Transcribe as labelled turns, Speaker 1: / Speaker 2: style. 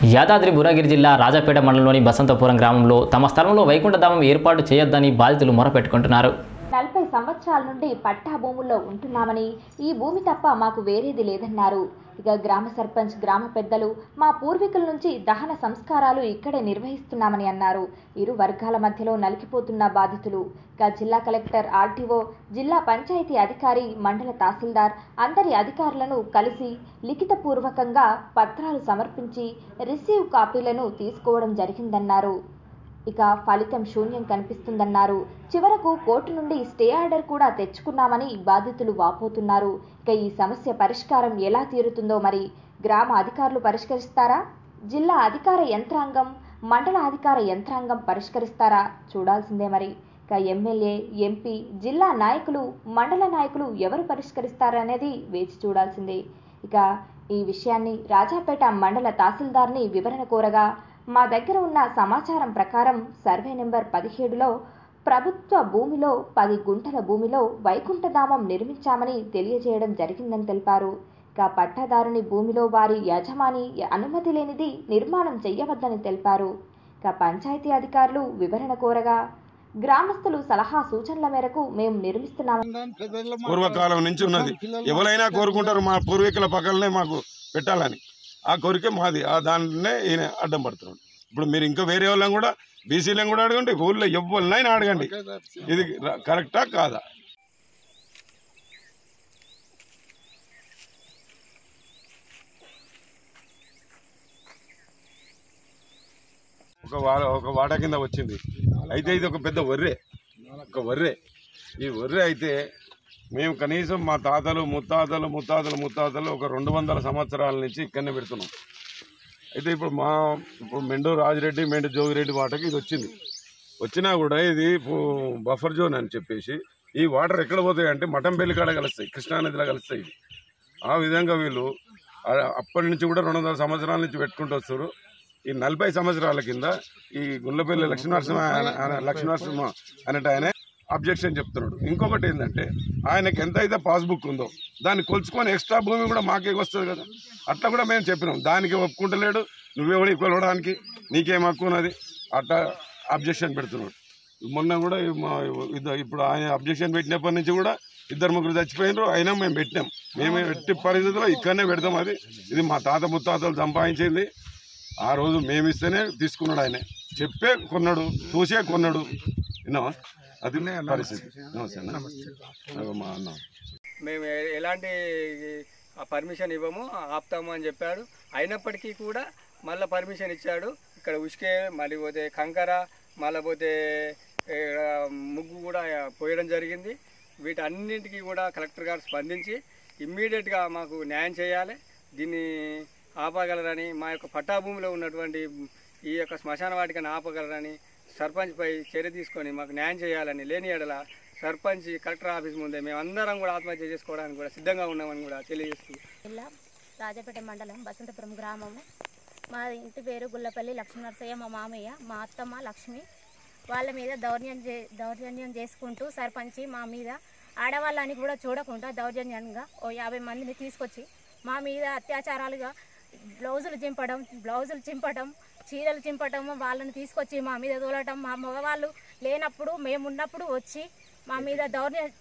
Speaker 1: యాదాద్రి భువనగిరి జిల్లా రాజాపేట మండలంలోని బసంతపురం గ్రామంలో తమ స్థలంలో వైకుంఠధామం ఏర్పాటు చేయొద్దని బాధితులు మొరపెట్టుకుంటున్నారు
Speaker 2: నలభై సంవత్సరాల నుండి పట్టా భూముల్లో ఉంటున్నామని ఈ భూమి తప్ప మాకు వేరేది లేదన్నారు ఇక గ్రామ సర్పంచ్ గ్రామ పెద్దలు మా పూర్వీకుల నుంచి దహన సంస్కారాలు ఇక్కడే నిర్వహిస్తున్నామని అన్నారు ఇరు వర్గాల మధ్యలో నలిగిపోతున్న బాధితులు ఇక జిల్లా కలెక్టర్ ఆర్టీఓ జిల్లా పంచాయతీ అధికారి మండల తహసీల్దార్ అందరి అధికారులను కలిసి లిఖితపూర్వకంగా పత్రాలు సమర్పించి రిసీవ్ కాపీలను తీసుకోవడం జరిగిందన్నారు ఇక ఫలితం శూన్యం కనిపిస్తుందన్నారు చివరకు కోర్టు నుండి స్టే ఆర్డర్ కూడా తెచ్చుకున్నామని బాధితులు వాపోతున్నారు ఇక ఈ సమస్య పరిష్కారం ఎలా తీరుతుందో మరి గ్రామ అధికారులు పరిష్కరిస్తారా జిల్లా అధికార యంత్రాంగం మండల అధికార యంత్రాంగం పరిష్కరిస్తారా చూడాల్సిందే మరి ఇక ఎమ్మెల్యే ఎంపీ జిల్లా నాయకులు మండల నాయకులు ఎవరు పరిష్కరిస్తారనేది వేచి చూడాల్సిందే ఇక ఈ విషయాన్ని రాజాపేట మండల తహసీల్దార్ని వివరణ కోరగా మా దగ్గర ఉన్న సమాచారం ప్రకారం సర్వే నెంబర్ పదిహేడులో ప్రభుత్వ భూమిలో పది గుంటల భూమిలో వైకుంఠధామం నిర్మించామని తెలియజేయడం జరిగిందని తెలిపారు ఇక పట్టాదారుని భూమిలో వారి యజమాని అనుమతి లేనిది నిర్మాణం చెయ్యవద్దని తెలిపారు ఇక పంచాయతీ అధికారులు వివరణ కోరగా గ్రామస్తులు సలహా సూచనల మేరకు మేము నిర్మిస్తున్నామని
Speaker 3: పూర్వకాలం నుంచి ఉన్నది ఎవరైనా కోరుకుంటారు మా పూర్వీకుల పక్కలనే మాకు పెట్టాలని ఆ కోరిక మాది ఆ దాంట్లోనే ఈయన అడ్డం పడుతున్నాడు ఇప్పుడు మీరు ఇంకా వేరే వాళ్ళని కూడా బీసీలను కూడా అడగండి ఊళ్ళో ఎవరినైనా అడగండి ఇది ర- కరెక్టా కాదా ఒక వార ఒక వాట కింద వచ్చింది అయితే ఇది ఒక పెద్ద వర్రే ఒక వర్రే ఈ వర్రె అయితే మేము కనీసం మా తాతలు ముత్తాతలు ముత్తాతలు ముత్తాతలు ఒక రెండు వందల సంవత్సరాల నుంచి ఇక్కడనే పెడుతున్నాం అయితే ఇప్పుడు మా ఇప్పుడు మెండు రాజిరెడ్డి మెండు జోగిరెడ్డి వాటకి ఇది వచ్చింది వచ్చినా కూడా ఇది పు- బఫర్ జోన్ అని చెప్పేసి ఈ వాటర్ ఎక్కడ పోతాయి అంటే మఠంపల్లి కాడ కలుస్తాయి కృష్ణానదిలో కలుస్తాయి ఇవి. ఆ విధంగా వీళ్ళు ఆ- అప్పటి నుంచి కూడా రెండు వందల సంవత్సరాల నుంచి పెట్టుకుంటూ వస్తారు ఈ నలభై సంవత్సరాల కింద ఈ గుండ్లపల్లి లక్ష్మీనరసింహ ఆయన- ఆయన లక్ష్మీనరసింహ అనేట ఆయన అబ్జెక్షన్ చెప్తున్నాడు ఇంకొకటి ఏంటంటే ఆయనకి ఎంత అయితే పాస్బుక్ ఉందో దాన్ని కొలుచుకొని ఎక్స్ట్రా భూమి కూడా మాకే వస్తుంది కదా అట్లా కూడా మేము చెప్పినాం దానికి ఒప్పుకుంటలేడు నువ్వెవడి కొలవడానికి నీకేం హక్కు ఉన్నది అట్లా అబ్జెక్షన్ పెడుతున్నాడు మొన్న కూడా ఈ మా ఇద్ద- ఇప్పుడు ఆయన అబ్జెక్షన్ పెట్టినప్పటి నుంచి కూడా ఇద్దరు ముగ్గురు చచ్చిపోయినారు అయినా మేము పెట్టినాం మేము ఎట్టి పరిస్థితుల్లో ఇక్కడనే పెడతాం అది ఇది మా తాత ముత్తాతలు సంపాదించింది ఆ రోజు మేము ఇస్తేనే తీసుకున్నాడు ఆయన చెప్పే కొన్నాడు చూసే కొన్నాడు విన్నావా అది పరిస్థితి నమస్తే అన్న. అగో మా అన్న
Speaker 4: మేము ఎ- ఎలాంటి పర్మిషన్ ఇవ్వము ఆపుతాము అని చెప్పాడు అయినప్పటికీ కూడా మళ్ళీ పర్మిషన్ ఇచ్చాడు ఇక్కడ ఉసుకే మళ్ళీ పోతే కంకర మళ్ళీ పోతే ఏ, ముగ్గు కూడా పోయడం జరిగింది వీటన్నింటికి కూడా కలెక్టర్ గారు స్పందించి ఇమ్మీడియట్గా మాకు న్యాయం చేయాలి దీన్ని ఆపగలరని మా యొక్క పట్టాభూమిలో ఉన్నటువంటి ఈ యొక్క శ్మశాన వాటికని ఆపగలరని సర్పంచ్పై చర్య తీసుకొని మాకు న్యాయం చేయాలని లేని ఎడల సర్పంచ్ కలెక్టర్ ఆఫీస్ ముందే మేమందరం కూడా ఆత్మహత్య చేసుకోవడానికి కూడా సిద్ధంగా ఉన్నామని కూడా తెలియజేస్తూ
Speaker 5: జిల్లా రాజపేట మండలం బసంతపురం గ్రామము మా ఇంటి పేరు గుల్లపల్లి లక్ష్మీనరసయ్య మా మామయ్య మా అత్తమ్మ లక్ష్మి వాళ్ళ మీద దౌర్జన్యం చే దౌర్జన్యం చేసుకుంటూ సర్పంచి మా మీద ఆడవాళ్ళని కూడా చూడకుండా దౌర్జన్యంగా ఓ యాభై మందిని తీసుకొచ్చి మా మీద అత్యాచారాలుగా బ్లౌజులు చింపడం బ్లౌజులు చింపడం చీరలు చింపడం వాళ్ళని తీసుకొచ్చి మా మీద తోలటం మా మగవాళ్ళు లేనప్పుడు మేము ఉన్నప్పుడు వచ్చి మా మీద దౌర్జ